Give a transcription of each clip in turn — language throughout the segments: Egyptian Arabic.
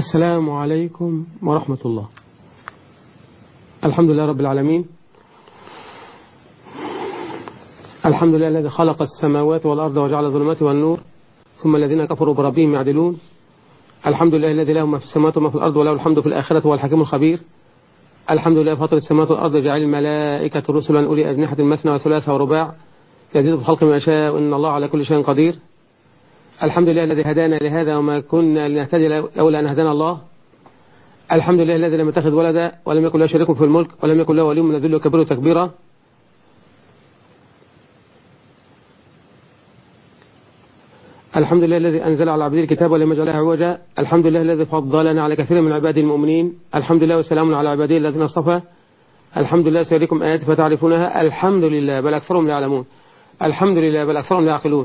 السلام عليكم ورحمة الله الحمد لله رب العالمين الحمد لله الذي خلق السماوات والأرض وجعل الظلمات والنور ثم الذين كفروا بربهم يعدلون الحمد لله الذي له ما في السماوات وما في الأرض وله الحمد في الآخرة هو الحكيم الخبير الحمد لله فاطر السماوات والأرض جعل الملائكة رسلا أولي أجنحة مثنى وثلاثة ورباع يزيد في الخلق ما شاء وإن الله على كل شيء قدير الحمد لله الذي هدانا لهذا وما كنا لنهتدي لولا أن هدانا الله الحمد لله الذي لم يتخذ ولدا ولم يكن له شريك في الملك ولم يكن له ولي من الذل وكبره تكبيرا الحمد لله الذي أنزل على عبده الكتاب ولم يجعل له عوجا الحمد لله الذي فضلنا على كثير من عباده المؤمنين الحمد لله وسلام على عباده الذين اصطفى الحمد لله سيريكم آيات فتعرفونها الحمد لله بل أكثرهم لا يعلمون الحمد لله بل أكثرهم لا يعقلون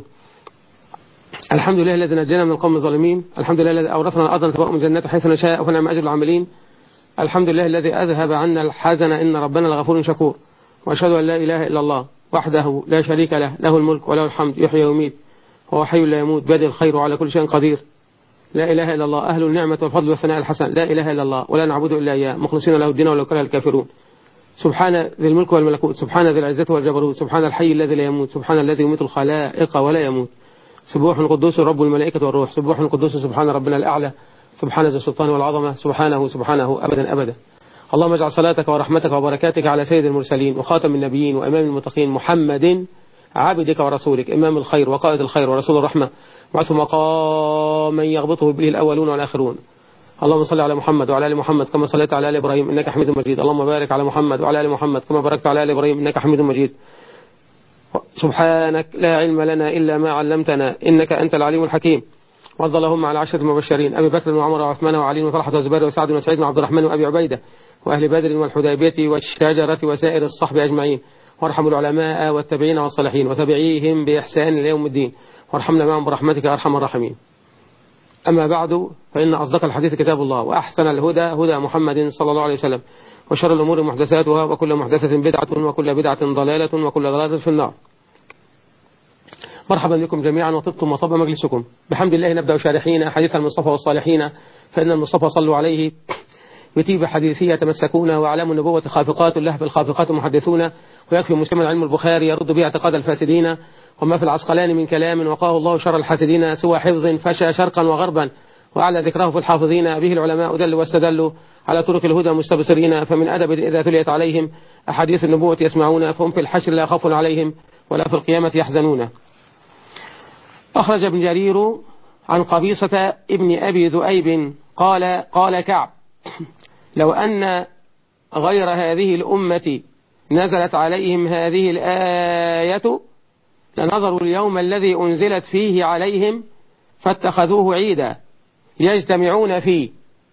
الحمد لله الذي نجانا من القوم الظالمين الحمد لله الذي أورثنا الأرض نتبوأ من جنات حيث نشاء ونعم أجر العاملين الحمد لله الذي أذهب عنا الحزن إن ربنا لغفور شكور وأشهد أن لا إله إلا الله وحده لا شريك له له الملك وله الحمد يحيي ويميت وهو حي لا يموت بادئ الخير وعلى كل شيء قدير لا إله إلا الله أهل النعمة والفضل والثناء الحسن لا إله إلا الله ولا نعبد إلا إياه مخلصين له الدين ولو كره الكافرون سبحان ذي الملك والملكوت سبحان ذي العزة والجبروت سبحان الحي الذي لا يموت سبحان الذي يميت الخلائق ولا يموت سبوح قدوس رب الملائكة والروح سبوح قدوس سبحان ربنا الأعلى سبحان ذي السلطان والعظمة سبحانه سبحانه أبدا أبدا اللهم اجعل صلاتك ورحمتك وبركاتك على سيد المرسلين وخاتم النبيين وإمام المتقين محمد عبدك ورسولك إمام الخير وقائد الخير ورسول الرحمة وعث مقاما يغبطه به الأولون والآخرون اللهم صل على محمد وعلى ال محمد كما صليت على ال ابراهيم انك حميد مجيد اللهم بارك على محمد وعلى ال محمد كما باركت على ال ابراهيم انك حميد مجيد سبحانك لا علم لنا الا ما علمتنا انك انت العليم الحكيم وارض اللهم على عشرة المبشرين ابي بكر وعمر وعثمان وعلي وطلحه وزبير وسعد وسعيد وعبد الرحمن وابي عبيده واهل بدر والحديبيه والشجره وسائر الصحب اجمعين وارحم العلماء والتابعين والصالحين وتابعيهم باحسان الى يوم الدين وارحمنا معهم برحمتك ارحم الراحمين أما بعد فإن أصدق الحديث كتاب الله وأحسن الهدى هدى محمد صلى الله عليه وسلم وشر الأمور محدثاتها وكل محدثة بدعة وكل بدعة ضلالة وكل ضلالة في النار مرحبا بكم جميعا وطبتم وطب مجلسكم بحمد الله نبدأ شارحين حديث المصطفى والصالحين فإن المصطفى صلوا عليه بطيب حديثية يتمسكون وأعلام النبوة خافقات اللهب الخافقات محدثون ويكفي مسلم علم البخاري يرد به اعتقاد الفاسدين وما في العسقلان من كلام وقاه الله شر الحاسدين سوى حفظ فشى شرقا وغربا وأعلى ذكره في الحافظين به العلماء دلوا واستدلوا على طرق الهدى مستبصرين فمن أدب إذا تليت عليهم أحاديث النبوة يسمعون فهم في الحشر لا خوف عليهم ولا في القيامة يحزنون أخرج ابن جرير عن قبيصة ابن أبي ذؤيب قال قال كعب لو أن غير هذه الأمة نزلت عليهم هذه الآية لنظروا اليوم الذي أنزلت فيه عليهم فاتخذوه عيدا يجتمعون فيه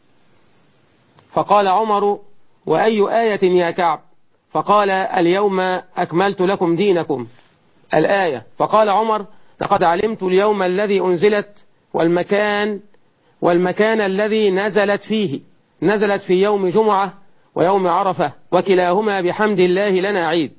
فقال عمر وأي آية يا كعب فقال اليوم أكملت لكم دينكم الآية فقال عمر لقد علمت اليوم الذي أنزلت والمكان والمكان الذي نزلت فيه نزلت في يوم جمعة ويوم عرفة وكلاهما بحمد الله لنا عيد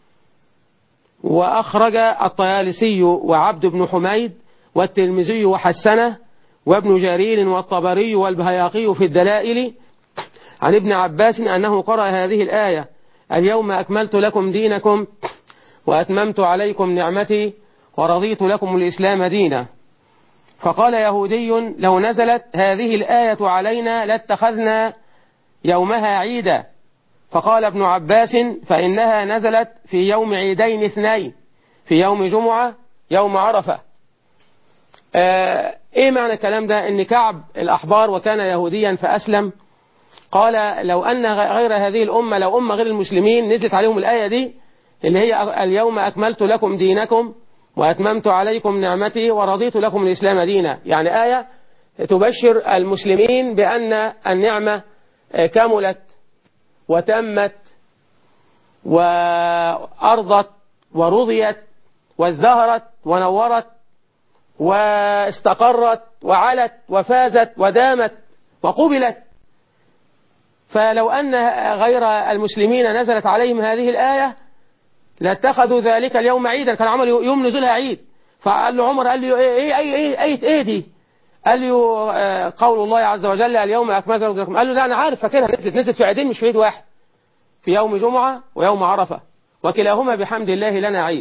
وأخرج الطيالسي وعبد بن حميد والترمذي وحسنه وابن جرير والطبري والبهياقي في الدلائل عن ابن عباس أنه قرأ هذه الآية اليوم أكملت لكم دينكم وأتممت عليكم نعمتي ورضيت لكم الإسلام دينا فقال يهودي لو نزلت هذه الآية علينا لاتخذنا يومها عيدا فقال ابن عباس فإنها نزلت في يوم عيدين اثنين في يوم جمعة يوم عرفة آه ايه معنى الكلام ده ان كعب الاحبار وكان يهوديا فاسلم قال لو ان غير هذه الامه لو امه غير المسلمين نزلت عليهم الايه دي اللي هي اليوم اكملت لكم دينكم واتممت عليكم نعمتي ورضيت لكم الاسلام دينا يعني ايه تبشر المسلمين بان النعمه كملت وتمت وارضت ورضيت وازدهرت ونورت واستقرت وعلت وفازت ودامت وقبلت فلو أن غير المسلمين نزلت عليهم هذه الآية لاتخذوا ذلك اليوم عيدا كان عمل يوم نزولها عيد فقال له عمر قال له ايه ايه ايه ايه, ايه, إيه دي قال له آه، قول الله عز وجل اليوم أكملت لكم قال له لا أنا عارف فاكرها نزلت نزلت في عيدين مش في عيد واحد في يوم جمعة ويوم عرفة وكلاهما بحمد الله لنا عيد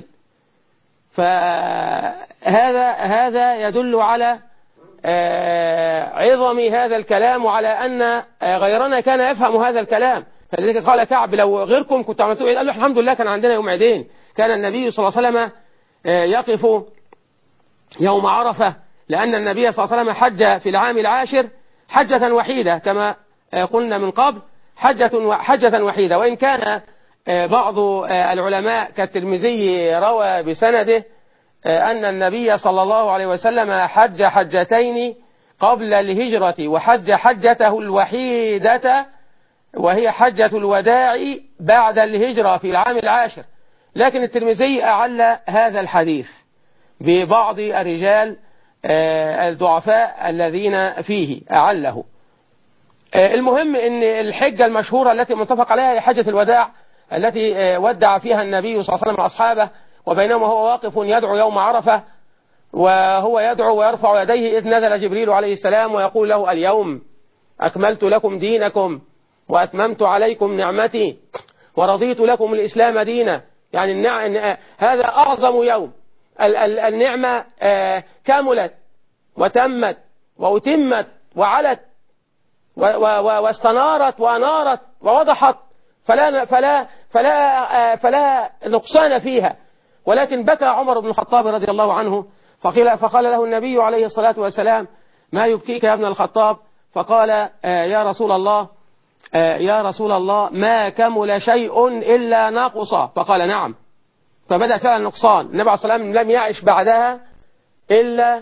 فهذا هذا يدل على آه، عظم هذا الكلام وعلى أن آه، غيرنا كان يفهم هذا الكلام فلذلك قال كعب لو غيركم كنت عملتوا ايه قال له الحمد لله كان عندنا يوم عيدين كان النبي صلى الله عليه وسلم آه، يقف يوم عرفة لأن النبي صلى الله عليه وسلم حج في العام العاشر حجة وحيدة كما آه، قلنا من قبل حجة و- حجة وحيدة وإن كان آه، بعض آه، العلماء كالترمذي روى بسنده آه، أن النبي صلى الله عليه وسلم حج حجتين قبل الهجرة وحج حجته الوحيدة وهي حجة الوداع بعد الهجرة في العام العاشر لكن الترمذي أعل هذا الحديث ببعض الرجال آه، الضعفاء الذين فيه أعله آه، المهم أن الحجة المشهورة التي متفق عليها هي حجة الوداع التي آه، ودع فيها النبي صلى الله عليه وسلم أصحابه وبينما هو واقف يدعو يوم عرفة وهو يدعو ويرفع يديه إذ نزل جبريل عليه السلام ويقول له اليوم أكملت لكم دينكم وأتممت عليكم نعمتي ورضيت لكم الإسلام دينا يعني النع... هذا أعظم يوم ال- ال- النعمة آه، كملت وتمت وأتمت وعلت و- و- و- واستنارت وأنارت ووضحت فلا فلا فلا آه، فلا نقصان فيها ولكن بكى عمر بن الخطاب رضي الله عنه فقيل فقال له النبي عليه الصلاة والسلام ما يبكيك يا ابن الخطاب فقال آه، يا رسول الله آه، يا رسول الله ما كمل شيء إلا نقص فقال نعم فبدأ فعلا النقصان النبي عليه الصلاة والسلام لم يعش بعدها إلا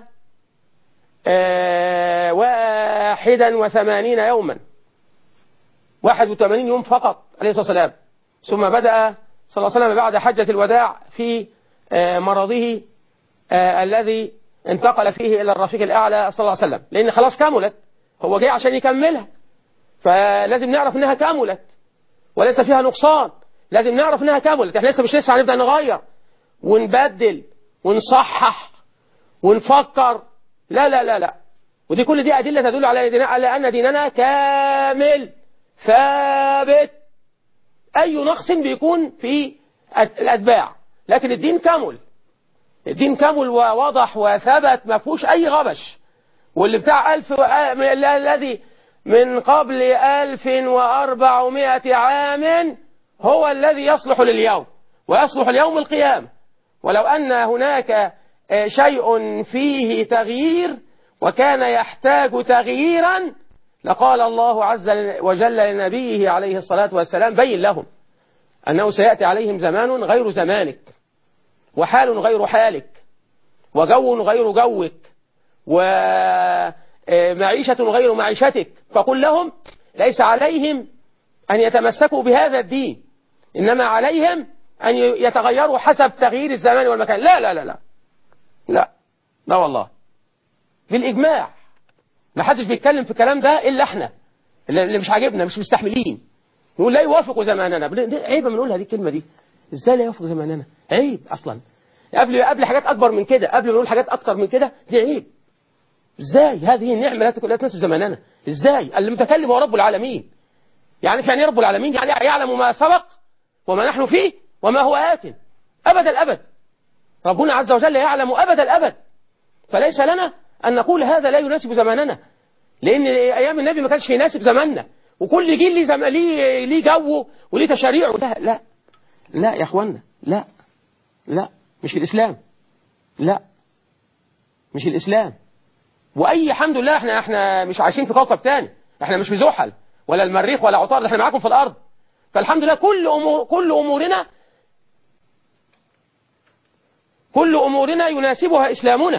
آه، واحدا وثمانين يوما واحد وثمانين يوم فقط عليه الصلاة والسلام ثم بدأ صلى الله عليه وسلم بعد حجة الوداع في آه، مرضه آه، الذي انتقل فيه إلى الرفيق الأعلى صلى الله عليه وسلم لأن خلاص كملت هو جاي عشان يكملها فلازم نعرف انها كملت وليس فيها نقصان لازم نعرف انها كملت احنا لسه مش لسه هنبدا نغير ونبدل ونصحح ونفكر لا لا لا لا ودي كل دي ادله تدل على دينا- على ان ديننا كامل ثابت اي نقص بيكون في الأت- الاتباع لكن الدين كمل الدين كمل ووضح وثبت ما فيهوش اي غبش واللي بتاع ألف و- آه، من ال- الذي من قبل ألف وأربعمائة عام هو الذي يصلح لليوم ويصلح ليوم القيامة ولو أن هناك آه، شيء فيه تغيير وكان يحتاج تغييرا لقال الله عز وجل لنبيه عليه الصلاة والسلام بين لهم أنه سيأتي عليهم زمان غير زمانك وحال غير حالك وجو غير جوك ومعيشة غير معيشتك فقل لهم ليس عليهم أن يتمسكوا بهذا الدين إنما عليهم أن يتغيروا حسب تغيير الزمان والمكان لا لا لا لا لا لا والله بالإجماع ما حدش بيتكلم في الكلام ده إلا احنا اللي مش عاجبنا مش مستحملين نقول لا يوافق زماننا بن- دي عيب بنقولها دي الكلمة دي ازاي لا يوافق زماننا عيب أصلا قبل قبل حاجات أكبر من كده قبل ما نقول حاجات أكتر من كده دي عيب ازاي هذه النعمة لا تكون لا تناسب زماننا ازاي المتكلم هو رب العالمين يعني كان رب العالمين يعني يعلم ما سبق وما نحن فيه وما هو آت أبد الأبد ربنا عز وجل يعلم أبد الأبد فليس لنا أن نقول هذا لا يناسب زماننا لأن أيام النبي ما كانش يناسب زماننا وكل جيل ليه زم... ليه ليه جوه وليه تشاريعه لا لا لا يا اخوانا لا لا مش الإسلام لا مش الإسلام وأي الحمد لله احنا احنا مش عايشين في كوكب تاني احنا مش في زحل ولا المريخ ولا عطارد احنا معاكم في الأرض فالحمد لله كل أمور كل أمورنا كل أمورنا يناسبها إسلامنا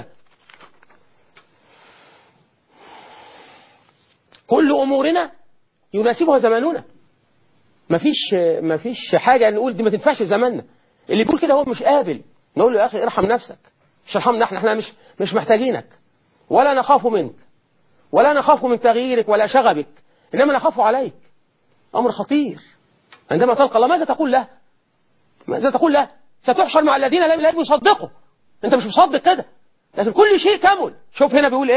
كل أمورنا يناسبها زماننا مفيش مفيش حاجة نقول دي ما تنفعش في زماننا اللي يقول كده هو مش قابل نقول له يا أخي ارحم نفسك مش ارحمنا احنا احنا مش مش محتاجينك ولا نخاف منك ولا نخاف من تغييرك ولا شغبك إنما نخاف عليك أمر خطير عندما تلقى الله ماذا تقول له ماذا تقول له ستحشر مع الذين لا لا يصدقوا انت مش مصدق كده لكن كل شيء كمل شوف هنا بيقول ايه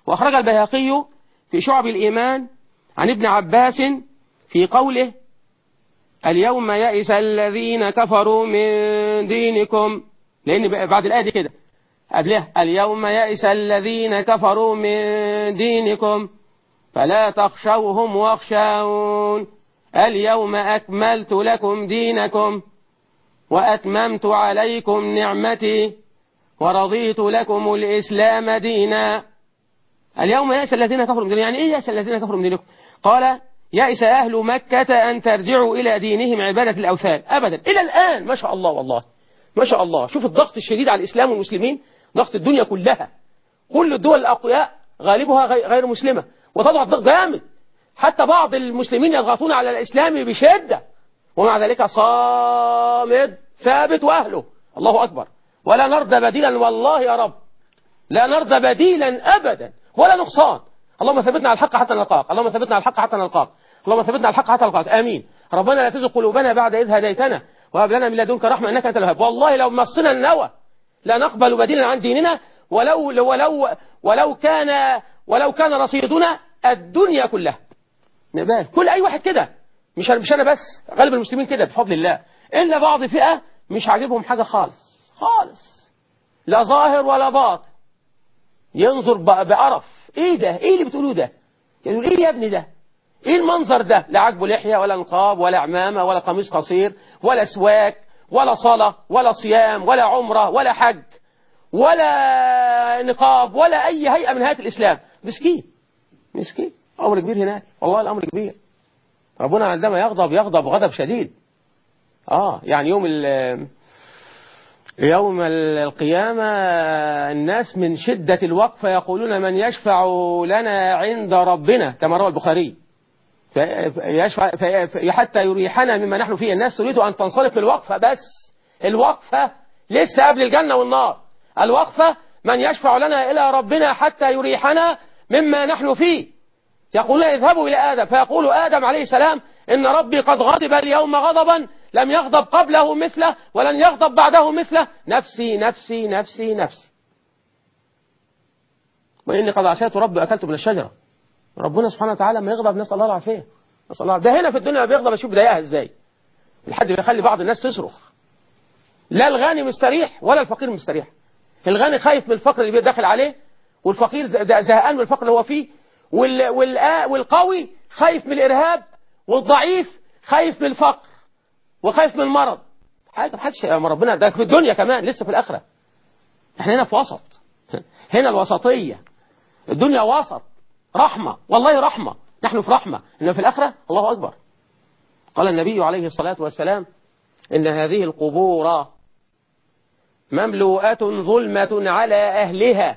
وأخرج البيهقي في شعب الإيمان عن ابن عباس في قوله اليوم يئس الذين كفروا من دينكم لأن بعد الآية دي كده قبلها اليوم يئس الذين كفروا من دينكم فلا تخشوهم واخشون اليوم أكملت لكم دينكم وأتممت عليكم نعمتي ورضيت لكم الإسلام دينا اليوم يأس الذين كفروا من دينكم يعني إيه يأس الذين كفروا من دينكم قال يأس أهل مكة أن ترجعوا إلى دينهم عبادة الأوثان أبدا إلى الآن ما شاء الله والله ما شاء الله شوف الضغط الشديد على الإسلام والمسلمين ضغط الدنيا كلها كل الدول الأقوياء غالبها غير مسلمة وتضع الضغط جامد حتى بعض المسلمين يضغطون على الإسلام بشدة ومع ذلك صامد ثابت وأهله الله أكبر ولا نرضى بديلا والله يا رب لا نرضى بديلا أبدا ولا نقصان اللهم ثبتنا على الحق حتى نلقاك اللهم ثبتنا على الحق حتى نلقاك اللهم ثبتنا على الحق حتى نلقاك آمين ربنا لا تزغ قلوبنا بعد إذ هديتنا وهب لنا من لدنك رحمة إنك أنت الوهاب والله لو مصنا النوى لا نقبل بديلا عن ديننا ولو ولو ولو كان ولو كان رصيدنا الدنيا كلها نبال كل أي واحد كده مش مش أنا بس غالب المسلمين كده بفضل الله إلا بعض فئة مش عاجبهم حاجة خالص خالص لا ظاهر ولا باطن ينظر بقرف ايه ده ايه اللي بتقولوه ده يقول ايه يا ابني ده ايه المنظر ده لا عجبه لحية ولا نقاب ولا عمامة ولا قميص قصير ولا سواك ولا صلاة ولا صيام ولا عمرة ولا حج ولا نقاب ولا اي هيئة من هيئات الاسلام مسكين مسكين امر كبير هناك والله الامر كبير ربنا عندما يغضب يغضب غضب شديد اه يعني يوم يوم القيامة الناس من شدة الوقفة يقولون من يشفع لنا عند ربنا كما روى البخاري فيشفع في حتى يريحنا مما نحن فيه الناس تريد أن تنصرف من الوقفة بس الوقفة لسه قبل الجنة والنار الوقفة من يشفع لنا إلى ربنا حتى يريحنا مما نحن فيه يقولون اذهبوا إلى آدم فيقول آدم عليه السلام إن ربي قد غضب اليوم غضبا لم يغضب قبله مثله ولن يغضب بعده مثله نفسي نفسي نفسي نفسي وإني قد عصيت ربي أكلت من الشجرة ربنا سبحانه وتعالى ما يغضب نسأل الله العافية نسأل الله ده هنا في الدنيا بيغضب أشوف بيضايقها إزاي الحد بيخلي بعض الناس تصرخ لا الغني مستريح ولا الفقير مستريح الغني خايف من الفقر اللي داخل عليه والفقير زهقان من الفقر اللي هو فيه وال... وال... والقوي خايف من الإرهاب والضعيف خايف من الفقر وخايف من المرض حاجة محدش ربنا ده في الدنيا كمان لسه في الآخرة احنا هنا في وسط هنا الوسطية الدنيا وسط رحمة والله رحمة نحن في رحمة إنما في الآخرة الله أكبر قال النبي عليه الصلاة والسلام إن هذه القبور مملوءة ظلمة على أهلها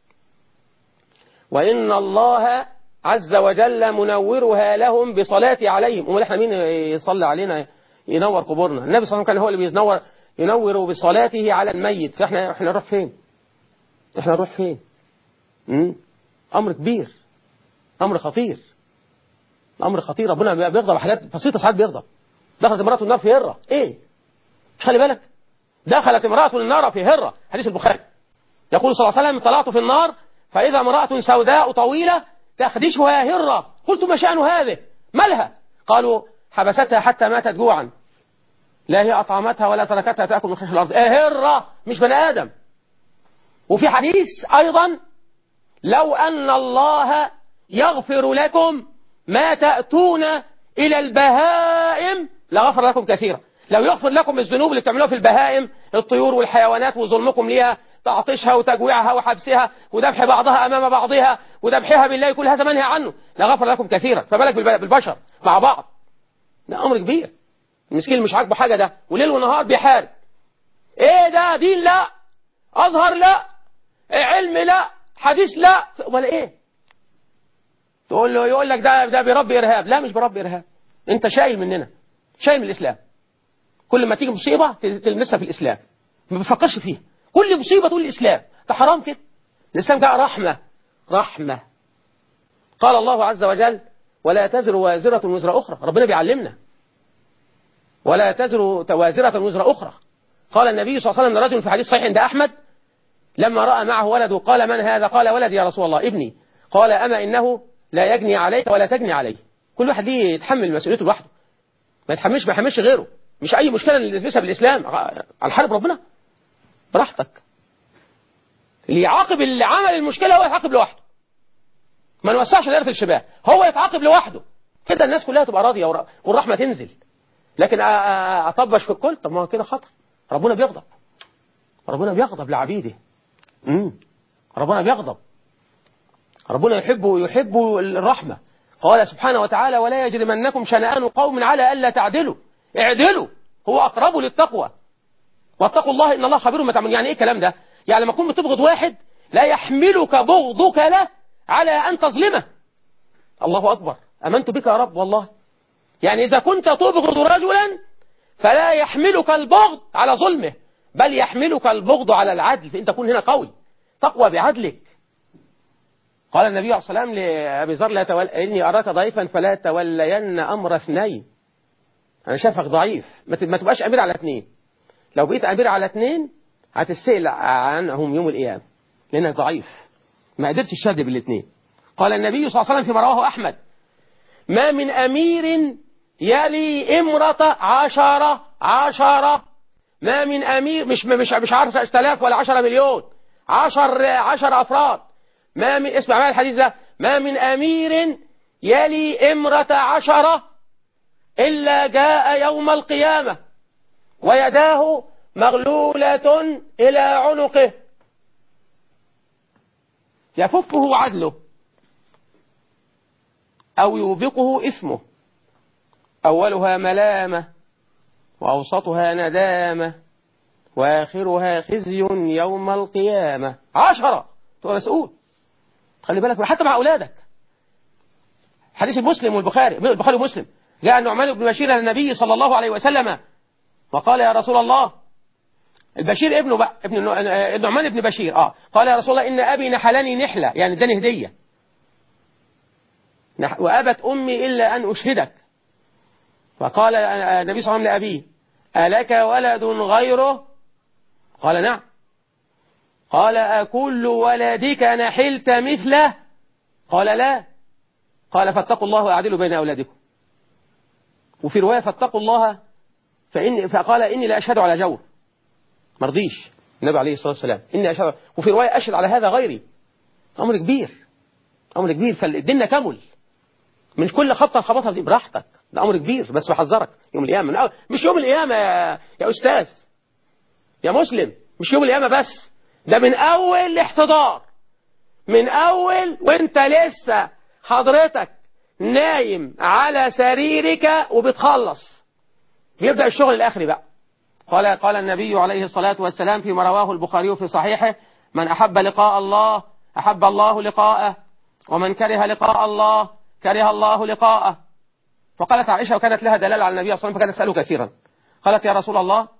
وإن الله عز وجل منورها لهم بصلاة عليهم أمال احنا مين يصلي علينا ينور قبورنا النبي صلى الله عليه وسلم كان هو اللي بينور ينور بصلاته على الميت فاحنا احنا نروح فين احنا نروح فين امم امر كبير امر خطير امر خطير ربنا بيغضب حاجات بسيطه ساعات بيغضب دخلت امراته النار في هره ايه مش خلي بالك دخلت امراه النار في هره حديث البخاري يقول صلى الله عليه وسلم طلعت في النار فاذا امراه سوداء طويله تخدشها هره قلت ما شان هذه مالها قالوا حبستها حتى ماتت جوعا لا هي أطعمتها ولا تركتها تأكل من خشب الأرض هرة مش بني آدم وفي حديث أيضا لو أن الله يغفر لكم ما تأتون إلى البهائم لغفر لكم كثيرا لو يغفر لكم الذنوب اللي بتعملوها في البهائم الطيور والحيوانات وظلمكم ليها تعطيشها وتجويعها وحبسها وذبح بعضها أمام بعضها وذبحها بالله كل هذا منهي عنه لغفر لكم كثيرا فبالك بالبشر مع بعض ده أمر كبير المسكين مش عاجبه حاجة ده وليل ونهار بيحارب ايه ده دين لا أزهر لا إيه علم لا حديث لا ولا ايه تقول له يقول لك ده ده بيربي إرهاب لا مش بيربي إرهاب أنت شايل مننا شايل من الإسلام كل ما تيجي مصيبة تلمسها في الإسلام ما بتفكرش فيها كل مصيبة تقول الإسلام ده حرام كده الإسلام جاء رحمة رحمة قال الله عز وجل ولا تزر وازرة وزر أخرى ربنا بيعلمنا ولا تزر وازرة وزر أخرى قال النبي صلى الله عليه وسلم لرجل في حديث صحيح عند أحمد لما رأى معه ولده قال من هذا قال ولدي يا رسول الله ابني قال أما إنه لا يجني عليك ولا تجني عليه كل واحد ليه يتحمل مسؤوليته لوحده ما يتحملش ما يحملش غيره مش أي مشكلة اللي يلبسها بالإسلام على حرب ربنا براحتك اللي يعاقب اللي عمل المشكلة هو يعاقب لوحده ما نوسعش دائرة الشباب هو يتعاقب لوحده كده الناس كلها تبقى راضية والرحمة تنزل لكن أطبش في الكل طب ما هو كده خطر ربنا بيغضب ربنا بيغضب لعبيده امم ربنا بيغضب ربنا يحب يحب الرحمة قال سبحانه وتعالى ولا يجرمنكم شنآن قوم على ألا تعدلوا اعدلوا هو أقرب للتقوى واتقوا الله إن الله خبير ما تعملون يعني إيه الكلام ده يعني لما تكون بتبغض واحد لا يحملك بغضك له على أن تظلمه الله أكبر أمنت بك يا رب والله يعني إذا كنت تبغض رجلا فلا يحملك البغض على ظلمه بل يحملك البغض على العدل فإن تكون هنا قوي تقوى بعدلك قال النبي عليه الصلاة والسلام لأبي ذر لا تول... إني أراك ضعيفا فلا تولين أمر اثنين أنا شايفك ضعيف ما تبقاش أمير على اثنين لو بقيت أمير على اثنين هتسأل عنهم يوم القيامة لأنك ضعيف ما قدرتش تشهد بالاثنين قال النبي صلى الله عليه وسلم فيما رواه أحمد ما من أمير يلي امرة عشرة عشرة ما من أمير مش مش مش عشرة آلاف ولا عشرة مليون عشر عشر أفراد ما من اسمع معايا الحديث ده ما من أمير يلي امرة عشرة إلا جاء يوم القيامة ويداه مغلولة إلى عنقه يفكه عدله أو يوبقه إثمه أولها ملامة وأوسطها ندامة وآخرها خزي يوم القيامة عشرة تبقى مسؤول خلي بالك حتى مع أولادك حديث المسلم والبخاري البخاري ومسلم جاء النعمان بن بشير إلى النبي صلى الله عليه وسلم وقال يا رسول الله البشير ابنه بقى ابن النعمان بن بشير اه قال يا رسول الله ان ابي نحلني نحله يعني اداني هديه وابت امي الا ان اشهدك فقال النبي صلى الله عليه وسلم لابيه الك ولد غيره قال نعم قال أكل ولدك نحلت مثله قال لا قال فاتقوا الله وأعدلوا بين أولادكم وفي رواية فاتقوا الله فإن فقال إني لا أشهد على جور مرضيش النبي عليه الصلاة والسلام إني أشهد وفي رواية أشهد على هذا غيري أمر كبير أمر كبير فالدين كمل من كل خطة خبطها دي براحتك ده أمر كبير بس بحذرك يوم القيامة مش يوم القيامة يا, يا أستاذ يا مسلم مش يوم القيامة بس ده من أول الاحتضار من أول وانت لسه حضرتك نايم على سريرك وبتخلص بيبدأ الشغل الآخري بقى قال قال النبي عليه الصلاة والسلام فيما رواه البخاري في صحيحه من أحب لقاء الله أحب الله لقاءه ومن كره لقاء الله كره الله لقاءه فقالت عائشة وكانت لها دلالة على النبي صلى الله عليه وسلم فكانت تسأله كثيرا قالت يا رسول الله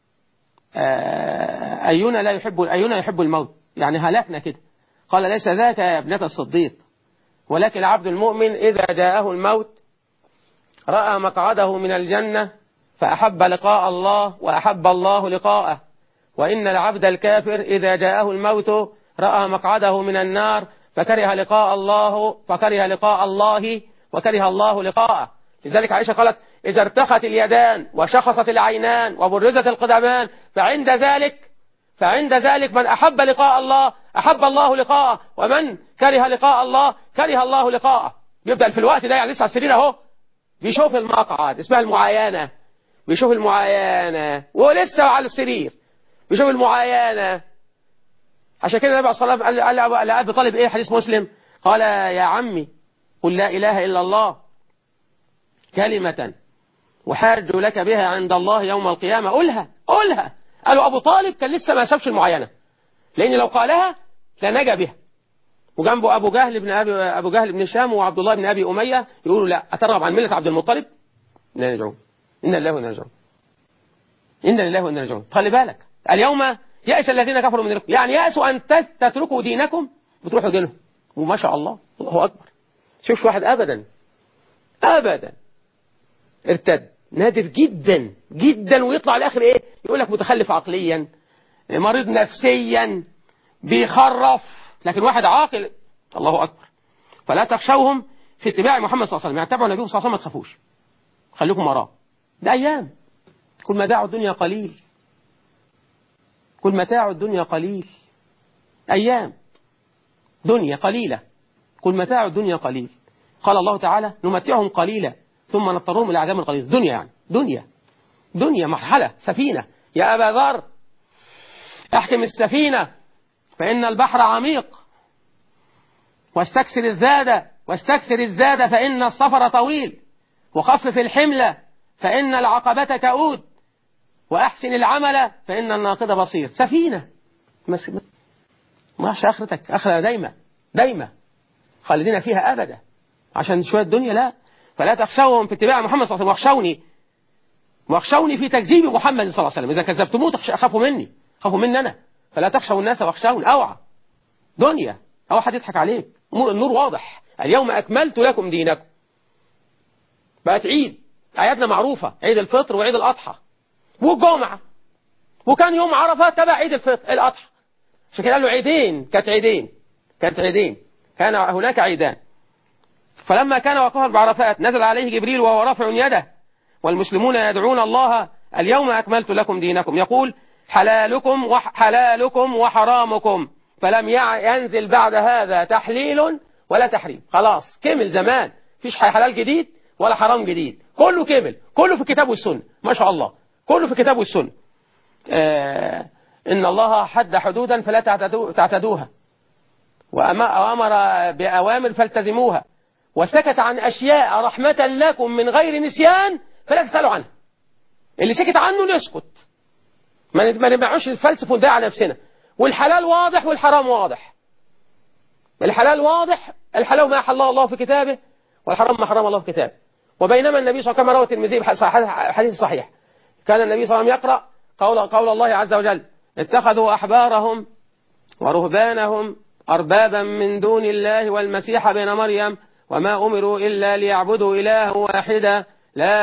أينا لا يحب أينا يحب الموت يعني هلكنا كده قال ليس ذاك يا ابنة الصديق ولكن العبد المؤمن إذا جاءه الموت رأى مقعده من الجنة فأحب لقاء الله وأحب الله لقاءه وإن العبد الكافر إذا جاءه الموت رأى مقعده من النار فكره لقاء الله فكره لقاء الله وكره الله لقاءه لذلك عائشة قالت إذا ارتخت اليدان وشخصت العينان وبرزت القدمان فعند ذلك فعند ذلك من أحب لقاء الله أحب الله لقاءه ومن كره لقاء الله كره الله لقاءه بيبدأ في الوقت ده يعني لسه على السرير اهو بيشوف المقعد اسمها المعاينة بيشوف المعاينة ولسه على السرير بيشوف المعاينة عشان كده النبي صلى الله عليه وسلم قال لأبي طالب ايه حديث مسلم قال يا عمي قل لا إله إلا الله كلمة وحاج لك بها عند الله يوم القيامة قولها قولها قالوا أبو طالب كان لسه ما سابش المعاينة لأن لو قالها لنجا بها وجنبه أبو جهل بن أبي أبو جهل بن هشام وعبد الله بن أبي أمية يقولوا لا أترغب عن ملة عبد المطلب لا نرجعون إن الله وإنا راجعون إن لله وإنا راجعون خلي بالك اليوم يأس الذين كفروا من دينكم يعني يأسوا أن تتركوا دينكم بتروحوا دينهم وما شاء الله الله أكبر شوف واحد أبدا أبدا ارتد نادر جدا جدا ويطلع الاخر ايه يقول لك متخلف عقليا مريض نفسيا بيخرف لكن واحد عاقل الله اكبر فلا تخشوهم في اتباع محمد صلى الله عليه وسلم يعني اتبعوا النبي صلى الله عليه وسلم ما تخافوش خليكم وراه ده أيام كل متاع الدنيا قليل كل متاع الدنيا قليل أيام دنيا قليلة كل متاع الدنيا قليل قال الله تعالى نمتعهم قليلا ثم نضطرهم إلى عذاب قليل دنيا يعني دنيا دنيا مرحلة سفينة يا أبا ذر احكم السفينة فإن البحر عميق واستكسر الزاد واستكثر الزاد فإن السفر طويل وخفف الحملة فإن العقبة تؤود وأحسن العمل فإن الناقد بصير سفينة ماش آخرتك آخرة دايما دايما خالدين فيها أبدا عشان شوية الدنيا لا فلا تخشوهم في اتباع محمد صلى الله عليه وسلم واخشوني واخشوني في تكذيب محمد صلى الله عليه وسلم إذا كذبتموه خافوا مني خافوا مني أنا فلا تخشوا الناس واخشون أوعى دنيا أو حد يضحك عليك النور واضح اليوم أكملت لكم دينكم بقت عيد أعيادنا معروفة عيد الفطر وعيد الأضحى والجمعة وكان يوم عرفة تبع عيد الفطر الأضحى عشان كده قال له عيدين كانت عيدين كانت عيدين كان هناك عيدان فلما كان وقفا بعرفات نزل عليه جبريل وهو رافع يده والمسلمون يدعون الله اليوم أكملت لكم دينكم يقول حلالكم وحلالكم وحرامكم فلم ينزل بعد هذا تحليل ولا تحريم خلاص كمل زمان فيش حلال جديد ولا حرام جديد كله كمل كله في الكتاب والسنة ما شاء الله كله في الكتاب والسنة آه إن الله حد حدودا فلا تعتدو تعتدوها وأمر بأوامر فالتزموها وسكت عن أشياء رحمة لكم من غير نسيان فلا تسألوا عنها اللي سكت عنه نسكت ما نبعوش الفلسفة وندعي على نفسنا والحلال واضح والحرام واضح الحلال واضح الحلال ما أحل الله في كتابه والحرام ما حرم الله في كتابه وبينما النبي صلى الله عليه وسلم كما روى الترمذي حديث صحيح كان النبي صلى الله عليه وسلم يقرأ قول, قول الله عز وجل اتخذوا أحبارهم ورهبانهم أربابا من دون الله والمسيح بن مريم وما أمروا إلا ليعبدوا إله واحدا لا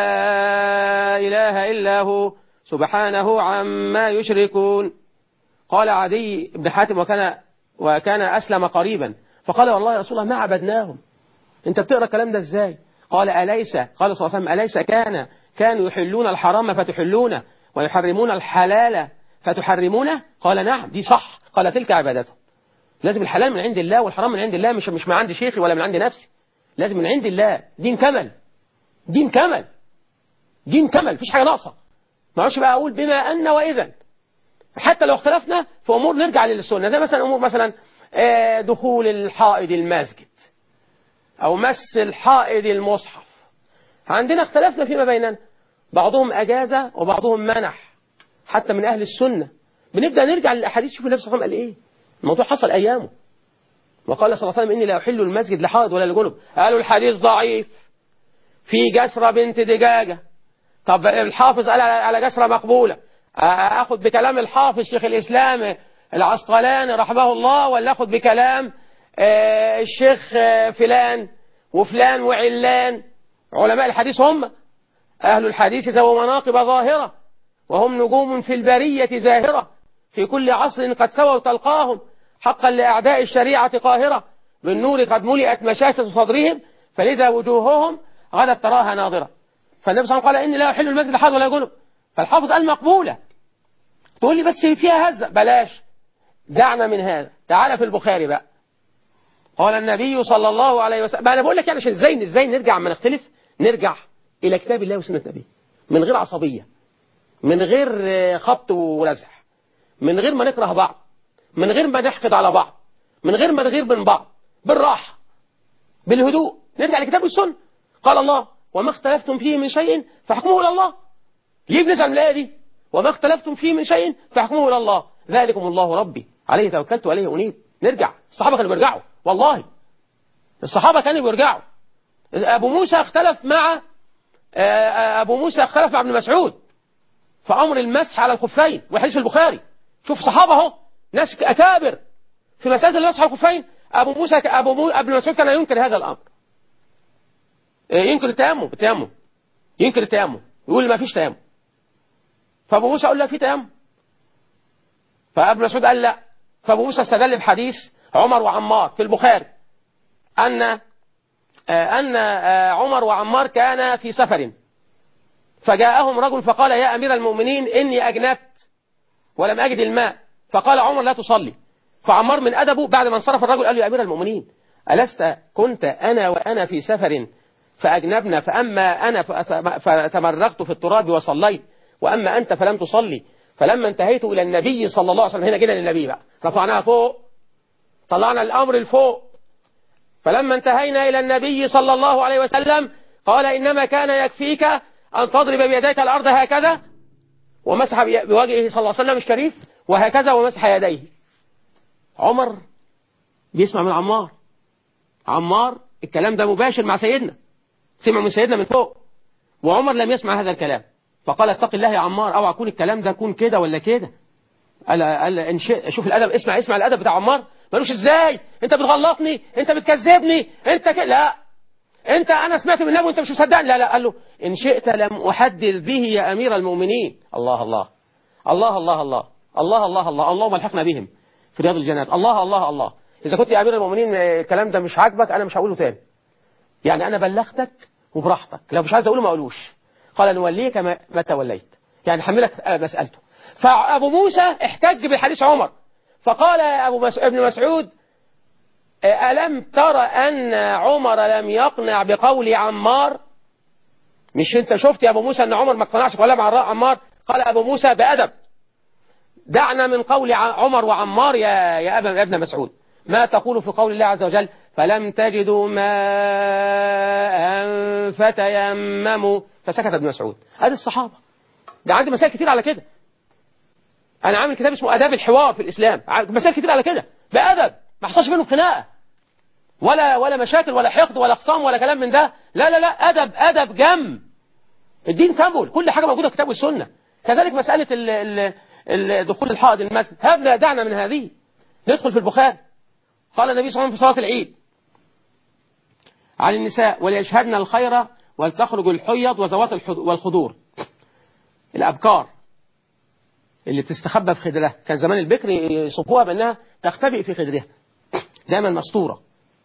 إله إلا هو سبحانه عما يشركون قال عدي بن حاتم وكان وكان أسلم قريبا فقال والله يا رسول الله ما عبدناهم انت بتقرأ الكلام ده ازاي قال أليس قال صلى الله عليه وسلم أليس كان كانوا يحلون الحرام فتحلونه ويحرمون الحلال فتحرمونه قال نعم دي صح قال تلك عبادتهم لازم الحلال من عند الله والحرام من عند الله مش مش من عند شيخي ولا من عند نفسي لازم من عند الله دين كمل دين كمل دين كمل مفيش حاجة ناقصة ما اعرفش بقى أقول بما أن وإذا حتى لو اختلفنا في أمور نرجع للسنة زي مثلا أمور مثلا دخول الحائض المسجد أو مس الحائض المصحف عندنا اختلفنا فيما بيننا بعضهم أجاز وبعضهم منح حتى من أهل السنة بنبدأ نرجع للأحاديث شوف النبي صلى الله عليه وسلم قال إيه الموضوع حصل أيامه وقال صلى الله عليه وسلم إني لا أحل المسجد لحائض ولا لجنب قالوا الحديث ضعيف في جسرة بنت دجاجة طب الحافظ قال على جسرة مقبولة أخذ بكلام الحافظ شيخ الإسلام العسقلاني رحمه الله ولا أخذ بكلام الشيخ فلان وفلان وعلان علماء الحديث هم أهل الحديث ذو مناقب ظاهرة وهم نجوم في البرية زاهرة في كل عصر قد سووا تلقاهم حقا لأعداء الشريعة قاهرة بالنور قد ملئت مشاشة صدرهم فلذا وجوههم غدت تراها ناظرة فالنبي صلى الله عليه وسلم قال إني لا أحل المسجد حاضر ولا جنب فالحافظ قال مقبولة تقول لي بس فيها هزة بلاش دعنا من هذا تعال في البخاري بقى قال النبي صلى الله عليه وسلم أنا بقول لك يعني عشان ازاي ازاي نرجع ما نختلف نرجع إلى كتاب الله وسنة نبيه من غير عصبية من غير خبط ولزح من غير ما نكره بعض من غير ما نحقد على بعض من غير ما نغير من بعض بالراحة بالهدوء نرجع لكتاب والسنة قال الله وما اختلفتم فيه من شيء فحكمه إلى الله ليه بنزعل من الآية دي وما اختلفتم فيه من شيء فحكمه إلى الله ذلكم الله ربي عليه توكلت وعليه أنيب نرجع الصحابة كانوا بيرجعوا والله الصحابة كانوا بيرجعوا أبو موسى اختلف مع أبو موسى اختلف مع ابن مسعود في أمر المسح على الخفين وحديث في البخاري شوف صحابة اهو ناس أكابر في مسألة المسح على الخفين أبو موسى أبو مو... ابن مسعود كان ينكر هذا الأمر ينكر التيمم التيمم ينكر التيمم يقول ما فيش تيمم فأبو موسى قال لا في تيمم فابن مسعود قال لا فأبو موسى استدل بحديث عمر وعمار في البخاري أن أن عمر وعمار كانا في سفر فجاءهم رجل فقال يا أمير المؤمنين إني أجنبت ولم أجد الماء فقال عمر لا تصلي فعمار من أدبه بعد ما انصرف الرجل قال له يا أمير المؤمنين ألست كنت أنا وأنا في سفر فأجنبنا فأما أنا فتمرغت في التراب وصليت وأما أنت فلم تصلي فلما انتهيت إلى النبي صلى الله عليه وسلم هنا جينا للنبي بقى رفعناها فوق طلعنا الأمر الفوق فلما انتهينا إلى النبي صلى الله عليه وسلم قال إنما كان يكفيك أن تضرب بيديك الأرض هكذا ومسح بوجهه صلى الله عليه وسلم الشريف وهكذا ومسح يديه عمر بيسمع من عمار عمار الكلام ده مباشر مع سيدنا سمع من سيدنا من فوق وعمر لم يسمع هذا الكلام فقال اتق الله يا عمار اوعى يكون الكلام ده يكون كده ولا كده قال قال إن شوف الادب اسمع اسمع الادب بتاع عمار مالوش ازاي انت بتغلطني انت بتكذبني انت كده لا انت انا سمعت من النبي وانت مش مصدقني لا لا قال له ان شئت لم احدث به يا امير المؤمنين الله الله الله الله الله الله الله الله اللهم الحقنا بهم في رياض الجنات الله الله الله اذا كنت يا امير المؤمنين الكلام ده مش عاجبك انا مش هقوله تاني يعني انا بلغتك وبراحتك لو مش عايز اقوله ما اقولوش قال نوليك ما, ما توليت يعني حملك مسألته فأبو موسى احتج بحديث عمر فقال أبو مس... ابن مسعود ألم ترى أن عمر لم يقنع بقول عمار مش انت شفت يا أبو موسى أن عمر ما اقتنعش بقول عمار قال أبو موسى بأدب دعنا من قول عمر وعمار يا يا ابا ابن مسعود ما تقول في قول الله عز وجل فلم تجدوا ماء فتيمموا فسكت ابن مسعود هذه الصحابة ده عندي مسائل كتير على كده أنا عامل كتاب اسمه آداب الحوار في الإسلام مسائل كتير على كده بأدب ما حصلش بينهم خناقة ولا ولا مشاكل ولا حقد ولا خصام ولا كلام من ده لا لا لا أدب أدب جم الدين كمل كل حاجة موجودة في الكتاب والسنة كذلك مسألة ال ال دخول الحائض المسجد هذا دعنا من هذه ندخل في البخاري قال النبي صلى الله عليه وسلم في صلاة العيد عن النساء وليشهدن الخير ولتخرج الحيض وذوات والخدور الأبكار اللي تستخبى في خدرها كان زمان البكر يصفوها بأنها تختبئ في خدرها دايما مستورة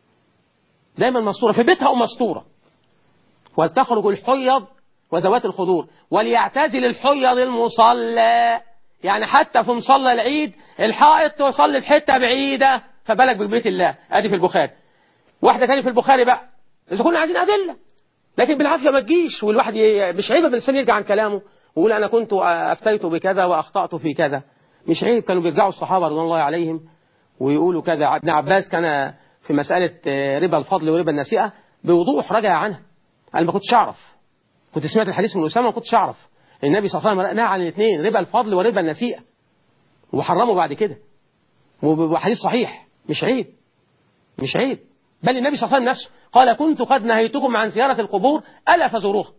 دايما مستورة في بيتها ومستورة ولتخرج الحيض وذوات الخدور وليعتزل الحيض المصلى يعني حتى في مصلى العيد الحائط تصلي في حته بعيده فبالك ببيت الله ادي في البخاري واحده تاني في البخاري بقى اذا كنا عايزين ادله لكن بالعافيه ما تجيش والواحد مش عيب الانسان يرجع عن كلامه ويقول انا كنت افتيت بكذا واخطات في كذا مش عيب كانوا بيرجعوا الصحابه رضوان الله عليهم ويقولوا كذا ابن عباس كان في مساله ربا الفضل وربا النسيئه بوضوح رجع عنها انا ما كنتش اعرف كنت سمعت الحديث من اسامه ما كنتش اعرف النبي صلى الله عليه وسلم نهى عن الاثنين ربا الفضل وربا النسيئه وحرمه بعد كده وحديث صحيح مش عيب مش عيب بل النبي صلى الله عليه وسلم نفسه قال كنت قد نهيتكم عن زيارة القبور ألا فزوروها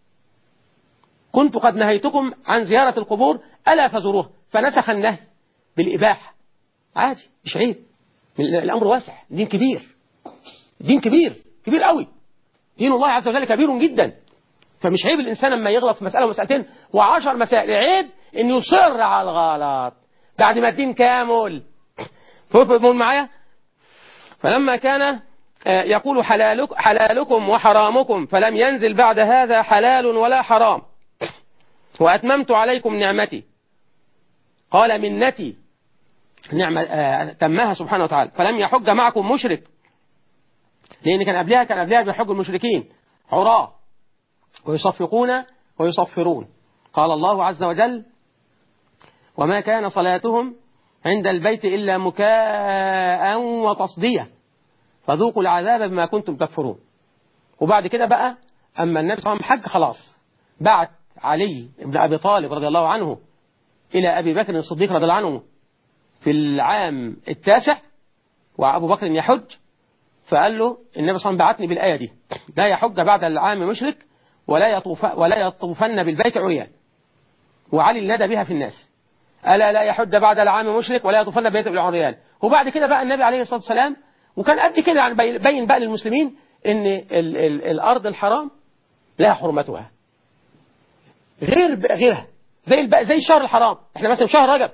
كنت قد نهيتكم عن زيارة القبور ألا فزوروها فنسخ النهي بالإباحة عادي مش عيب الأمر واسع دين كبير دين كبير كبير قوي دين الله عز وجل كبير جدا فمش عيب الإنسان لما يغلط في مسألة ومسألتين وعشر مسائل عيب إن يصر على الغلط بعد ما الدين كامل فوق معايا فلما كان يقول حلالك حلالكم وحرامكم فلم ينزل بعد هذا حلال ولا حرام وأتممت عليكم نعمتي قال منتي نعمة تمها سبحانه وتعالى فلم يحج معكم مشرك لأن كان قبلها كان قبلها بيحج المشركين عراة ويصفقون ويصفرون قال الله عز وجل وما كان صلاتهم عند البيت إلا مكاء وتصدية فذوقوا العذاب بما كنتم تكفرون وبعد كده بقى أما النبي صلى الله عليه وسلم حج خلاص بعت علي بن أبي طالب رضي الله عنه إلى أبي بكر الصديق رضي الله عنه في العام التاسع وأبو بكر يحج فقال له النبي صلى الله عليه وسلم بعتني بالآية دي لا يحج بعد العام مشرك ولا يطوف ولا يطوفن بالبيت عريان وعلي الندى بها في الناس ألا لا يحج بعد العام مشرك ولا يطوفن بالبيت بالعريان وبعد كده بقى النبي عليه الصلاة والسلام وكان قبل كده يعني بين بقى للمسلمين ان ال ال الارض الحرام لها حرمتها غير غيرها زي الب... زي الشهر الحرام احنا مثلا شهر رجب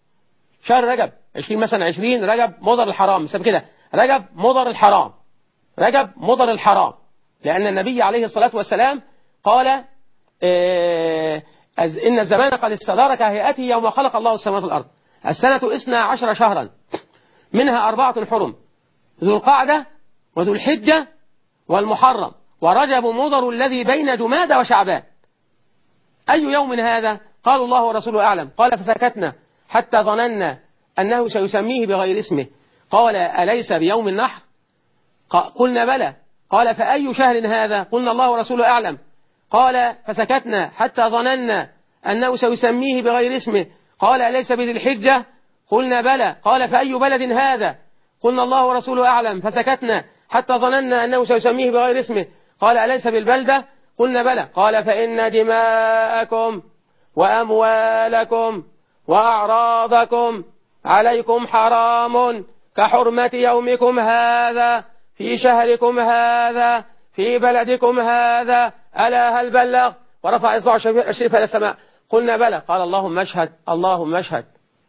شهر رجب 20 مثلا 20 رجب مضر الحرام مثلا كده رجب مضر الحرام رجب مضر الحرام لأن النبي عليه الصلاة والسلام قال آه، أز- إن الزمان قد استدار كهيئته يوم خلق الله السماوات والأرض السنة إثنى عشر شهرا منها أربعة حرم ذو القعدة وذو الحجة والمحرم ورجب مضر الذي بين جمادى وشعبان أي يوم هذا قالوا الله ورسوله أعلم قال فسكتنا حتى ظننا أنه سيسميه بغير اسمه قال أليس بيوم النحر ق- قلنا بلى قال فأي شهر هذا قلنا الله ورسوله أعلم قال فسكتنا حتى ظننا أنه سيسميه بغير اسمه قال أليس بذي الحجة قلنا بلى قال فأي بلد هذا قلنا الله ورسوله أعلم فسكتنا حتى ظننا أنه سيسميه بغير اسمه قال أليس بالبلدة قلنا بلى قال فإن دماءكم وأموالكم وأعراضكم عليكم حرام كحرمة يومكم هذا في شهركم هذا في بلدكم هذا ألا هل بلغ ورفع إصبعه الشريف إلى السماء قلنا بلى قال اللهم اشهد اللهم اشهد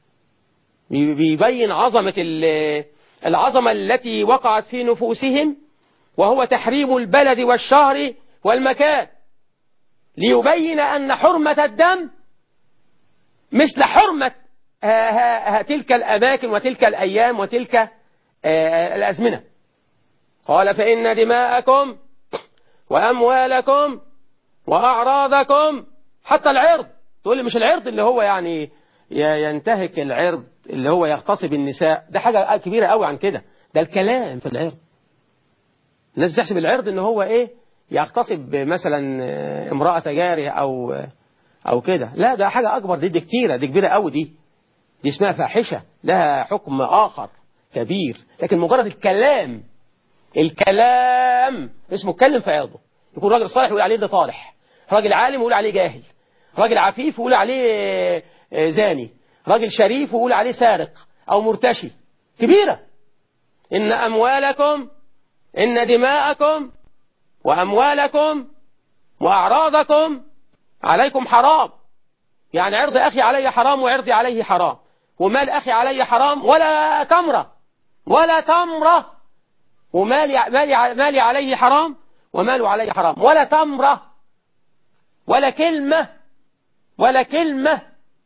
بيبين عظمة ال- العظمة التي وقعت في نفوسهم وهو تحريم البلد والشهر والمكان ليبين أن حرمة الدم مثل حرمة ها- ها- ها تلك الأماكن وتلك الأيام وتلك آه، الأزمنة قال فإن دماءكم وأموالكم وأعراضكم حتى العرض تقول لي مش العرض اللي هو يعني ي- ينتهك العرض اللي هو يغتصب النساء ده حاجة كبيرة قوي عن كده ده الكلام في العرض الناس تحسب العرض ان هو ايه يغتصب مثلا آه، امرأة جارية او آه، او كده لا ده حاجة اكبر دي, دي كتيرة دي كبيرة قوي دي دي اسمها فاحشة لها حكم اخر كبير لكن مجرد الكلام الكلام اسمه اتكلم في عرضه يكون راجل صالح يقول عليه ده طالح راجل عالم يقول عليه جاهل راجل عفيف يقول عليه آه، آه، زاني راجل شريف يقول عليه سارق او مرتشي كبيرة ان اموالكم إن دماءكم وأموالكم وأعراضكم عليكم حرام يعني عرض أخي علي حرام وعرضي عليه حرام ومال أخي علي حرام ولا تمرة ولا تمرة ومالي مالي مالي عليه حرام وماله عليه حرام ولا تمرة ولا كلمة ولا كلمة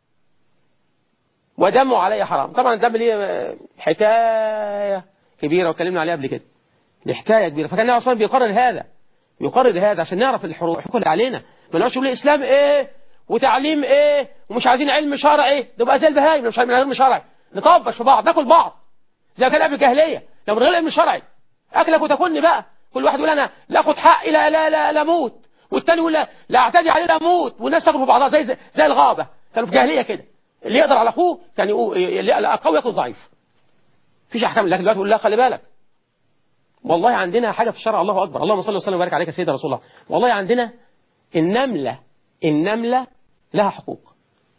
ودمه عليه حرام طبعا الدم ليه حكاية كبيرة وكلمنا عليها قبل كده دي حكاية كبيرة فكان النبي اصلا بيقرر هذا يقرر هذا عشان نعرف الحقوق اللي علينا ما نقعدش نقول الاسلام ايه وتعليم ايه ومش عايزين علم شرعي نبقى زي البهايم مش عايزين علم شرعي نطبش في بعض ناكل بعض زي ما كان قبل الجاهليه لو من غير علم شرعي اكلك وتاكلني بقى كل واحد يقول انا لا اخد حقي لا لا لا لا اموت والتاني يقول لا لا اعتدي عليه لا اموت والناس تاكل في بعضها زي زي, زي الغابه كانوا في جاهليه كده اللي يقدر على اخوه كان يقول اللي القوي ياكل ضعيف مفيش احكام لكن دلوقتي يقول لا خلي بالك والله عندنا حاجة في الشرع الله أكبر اللهم صل وسلم وبارك عليك يا سيدي رسول الله والله عندنا النملة النملة لها حقوق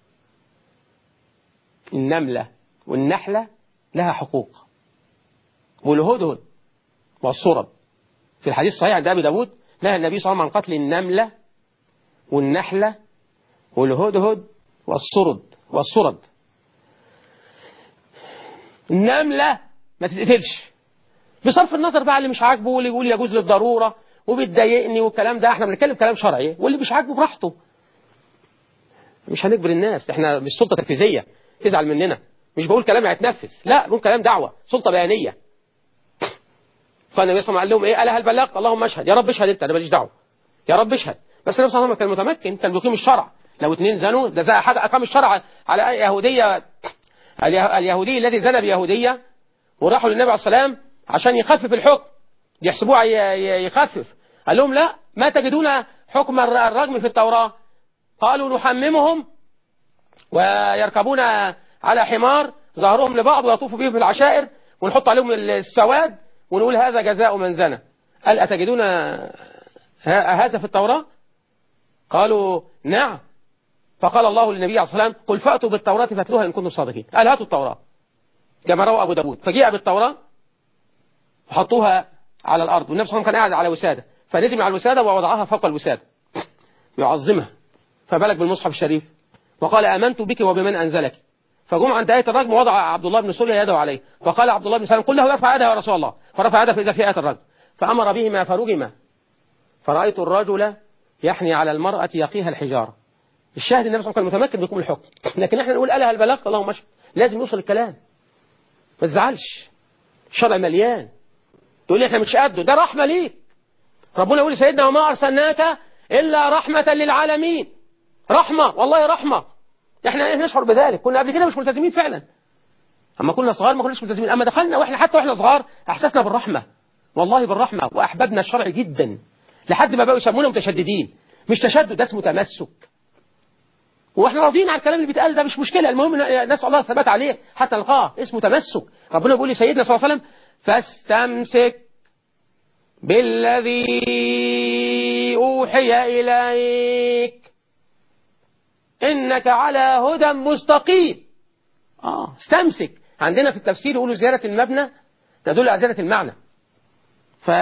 النملة والنحلة لها حقوق والهدهد والصرب في الحديث الصحيح عند أبي داود نهى النبي صلى الله عليه وسلم عن قتل النملة والنحلة والهدهد والصرد والصرد النملة ما تتقتلش بصرف النظر بقى اللي مش عاجبه واللي يقول يجوز للضرورة وبتضايقني والكلام ده احنا بنتكلم كلام شرعي واللي مش عاجبه براحته مش هنجبر الناس احنا مش سلطة تنفيذية تزعل مننا مش بقول كلام هيتنفذ لا بقول كلام دعوة سلطة بيانية فالنبي صلى الله عليه وسلم قال لهم ايه قال هل بلغت اللهم اشهد يا رب اشهد انت انا ماليش دعوه يا رب اشهد بس النبي صلى الله عليه وسلم كان متمكن كان بيقيم الشرع لو اثنين زنوا ده زي حاجه اقام الشرع على يهوديه اليهودي الذي زنى بيهوديه وراحوا للنبي عليه السلام عشان يخفف الحكم يحسبوه يخفف قال لهم لا ما تجدون حكم الرجم في التوراة قالوا نحممهم ويركبون على حمار ظهرهم لبعض ويطوفوا بهم في العشائر ونحط عليهم السواد ونقول هذا جزاء من زنى قال أتجدون هذا في التوراة قالوا نعم فقال الله للنبي عليه الصلاة والسلام قل فأتوا بالتوراة فاتلوها إن كنتم صادقين قال هاتوا التوراة كما روى أبو داود فجاء بالتوراة وحطوها على الأرض والنبي صلى الله عليه وسلم كان قاعد على وسادة فنزل من على الوسادة ووضعها فوق الوسادة يعظمها فبلغ بالمصحف الشريف وقال آمنت بك وبمن أنزلك فجم عند آية الرجم وضع عبد الله بن سوريا يده عليه فقال عبد الله بن سلام قل له يرفع يده يا رسول الله فرفع يده فإذا في آية الرجم فأمر بهما فرجما فرأيت الرجل يحني على المرأة يقيها الحجارة الشاهد النبي صلى الله عليه وسلم متمكن بكم الحكم لكن احنا نقول ألا هل بلغت اللهم اشهد لازم يوصل الكلام ما تزعلش الشرع مليان تقول لي احنا مش قده ده رحمة ليك ربنا يقول لسيدنا وما أرسلناك إلا رحمة للعالمين رحمة والله رحمة احنا نشعر بذلك كنا قبل كده مش ملتزمين فعلا اما كنا صغار ما كناش ملتزمين اما دخلنا واحنا حتى واحنا صغار احسسنا بالرحمة والله بالرحمة واحببنا الشرع جدا لحد ما بقوا يسمونا متشددين مش تشدد ده اسمه تمسك واحنا راضيين على الكلام اللي بيتقال ده مش مشكلة المهم نسأل الله الثبات عليه حتى نلقاه اسمه تمسك ربنا بيقول لسيدنا صلى الله عليه وسلم فاستمسك بالذي أوحي إليك إنك على هدى مستقيم آه استمسك عندنا في التفسير يقولوا زيارة المبنى تدل على زيارة المعنى ف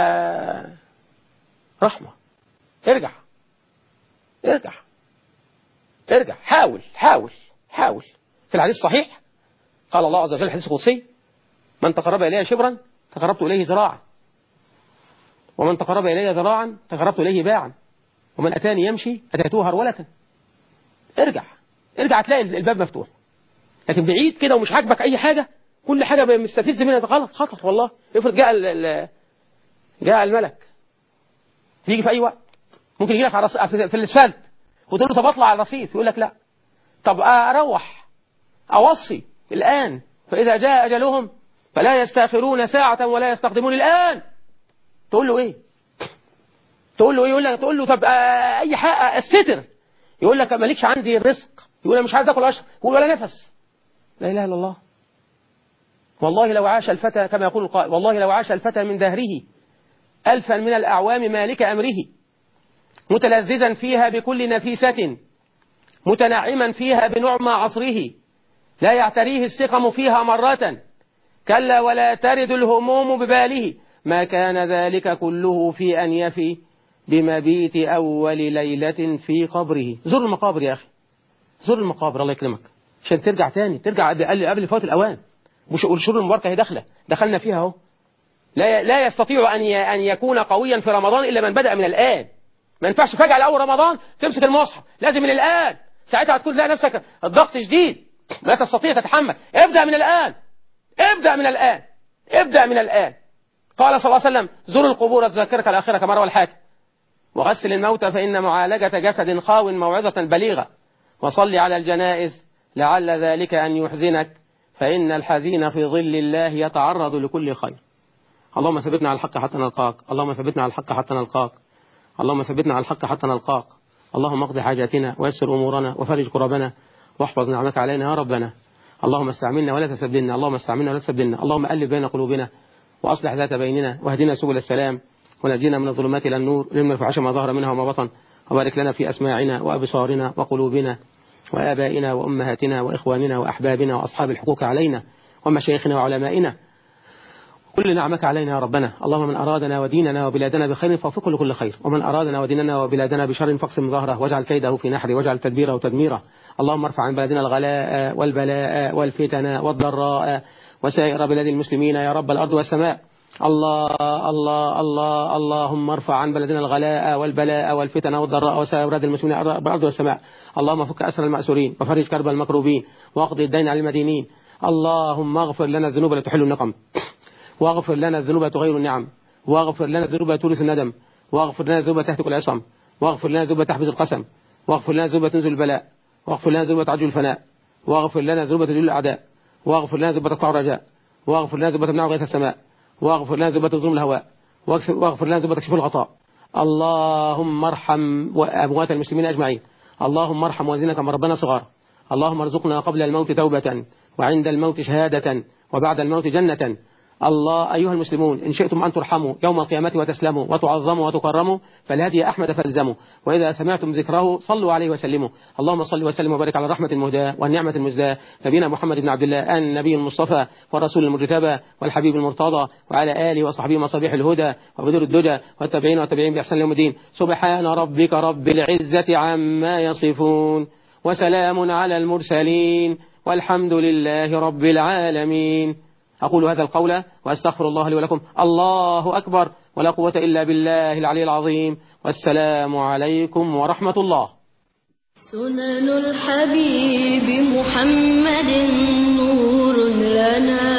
رحمة ارجع ارجع ارجع حاول حاول حاول في الحديث الصحيح قال الله عز وجل الحديث القدسي من تقرب إلي شبرا تقربت إليه ذراعا ومن تقرب إلي ذراعا تقربت إليه باعا ومن أتاني يمشي أتيته هرولة ارجع ارجع تلاقي الباب مفتوح لكن بعيد كده ومش عاجبك أي حاجة كل حاجة مستفز منها غلط خطر والله افرض جاء جاء الملك يجي في أي وقت ممكن يجي لك على في الاسفلت وتقول له طب اطلع على الرصيف يقول لك لا طب اروح اوصي الان فاذا جاء اجلهم فلا يستاخرون ساعة ولا يستقدمون الان تقول له ايه تقول له ايه يقول لك تقول له طب اي حق الستر يقول لك مالكش عندي الرزق يقول انا مش عايز اكل اشرب يقول ولا نفس لا اله الا الله والله لو عاش الفتى كما يقول القائل والله لو عاش الفتى من دهره ألفا من الأعوام مالك أمره متلذذا فيها بكل نفيسة متنعما فيها بنعمى عصره لا يعتريه السقم فيها مرة كلا ولا ترد الهموم بباله ما كان ذلك كله في أن يفي بمبيت أول ليلة في قبره زر المقابر يا أخي زر المقابر الله يكرمك عشان ترجع تاني ترجع قبل قبل فوات الأوان والشهور المباركة هي داخلة دخلنا فيها اهو لا لا يستطيع أن أن يكون قويا في رمضان إلا من بدأ من الآن ما ينفعش فجأة لأول رمضان تمسك المصحف لازم من الآن ساعتها هتكون تلاقي نفسك الضغط شديد لا تستطيع تتحمل ابدأ من الآن ابدأ من الآن ابدأ من الآن قال صلى الله عليه وسلم زر القبور تذكرك الآخرة كما روى الحاكم وغسل الموتى فإن معالجة جسد خاو موعظة بليغة وصل على الجنائز لعل ذلك أن يحزنك فإن الحزين في ظل الله يتعرض لكل خير اللهم ثبتنا على الحق حتى نلقاك اللهم ثبتنا على الحق حتى نلقاك اللهم ثبتنا على الحق حتى نلقاك اللهم اقض حاجاتنا ويسر أمورنا وفرج كربنا واحفظ نعمك علينا يا ربنا اللهم استعملنا ولا تسبلنا اللهم استعملنا ولا تسبلنا اللهم ألف بين قلوبنا وأصلح ذات بيننا واهدنا سبل السلام ونجينا من الظلمات إلى النور لما الفحش ما ظهر منها وما بطن وبارك لنا في أسماعنا وأبصارنا وقلوبنا وآبائنا وأمهاتنا وإخواننا وأحبابنا وأصحاب الحقوق علينا ومشايخنا وعلمائنا كل نعمك علينا يا ربنا اللهم من أرادنا وديننا وبلادنا بخير فوفقه لكل خير ومن أرادنا وديننا وبلادنا بشر فاقسم ظهره واجعل كيده في نحره واجعل تدبيره تدميره اللهم ارفع عن بلدنا الغلاء والبلاء والفتن والضراء وسائر بلاد المسلمين يا رب الأرض والسماء الله الله الله اللهم ارفع عن بلدنا الغلاء والبلاء والفتن والضراء وسائر بلاد المسلمين بالأرض والسماء اللهم فك أسر المأسورين وفرج كرب المكروبين واقضي الدين على المدينين اللهم اغفر لنا الذنوب التي تحل النقم واغفر لنا الذنوب تغير النعم واغفر لنا الذنوب تورث الندم واغفر لنا الذنوب تهتك العصم واغفر لنا الذنوب تحبس القسم واغفر لنا الذنوب تنزل البلاء واغفر لنا الذنوب تعجل الفناء واغفر لنا الذنوب تجل الأعداء واغفر لنا الذنوب تقطع الرجاء واغفر لنا الذنوب تمنع غيث السماء واغفر لنا الذنوب تظلم الهواء واغفر لنا الذنوب تكشف الغطاء اللهم ارحم أموات المسلمين أجمعين اللهم ارحم والذين كما ربنا صغار اللهم ارزقنا قبل الموت توبة وعند الموت شهادة وبعد الموت جنة الله أيها المسلمون إن شئتم أن ترحموا يوم القيامة وتسلموا وتعظموا وتكرموا فالهدي أحمد فالزموا وإذا سمعتم ذكره صلوا عليه وسلموا اللهم صل وسلم وبارك على الرحمة المهداة والنعمة المزداة نبينا محمد بن عبد الله النبي المصطفى والرسول المجتبى والحبيب المرتضى وعلى آله وصحبه مصابيح الهدى وبدر الدجى والتابعين والتابعين بإحسان يوم الدين سبحان ربك رب العزة عما يصفون وسلام على المرسلين والحمد لله رب العالمين أقول هذا القول وأستغفر الله لي ولكم الله أكبر ولا قوة إلا بالله العلي العظيم والسلام عليكم ورحمة الله سنن الحبيب محمد نور لنا